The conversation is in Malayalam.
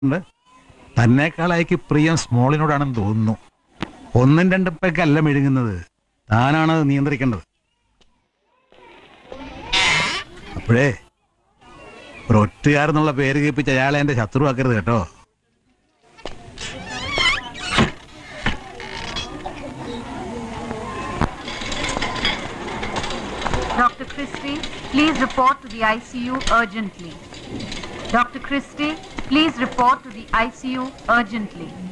ഉണ്ട് തന്നെക്കാളായിക്ക് പ്രിയം സ്മോളിനോടാണെന്ന് തോന്നുന്നു ഒന്നും രണ്ടും പേക്കല്ല മെഴുകുന്നത് താനാണ് അത് നിയന്ത്രിക്കേണ്ടത് അപ്പോഴേ ഒരു ഒറ്റുകാരെന്നുള്ള പേര് കേൾപ്പിച്ച് അയാളെ എന്റെ ശത്രുവാക്കരുത് കേട്ടോ Dr. Christie, please report to the ICU urgently. Dr. Christie, please report to the ICU urgently.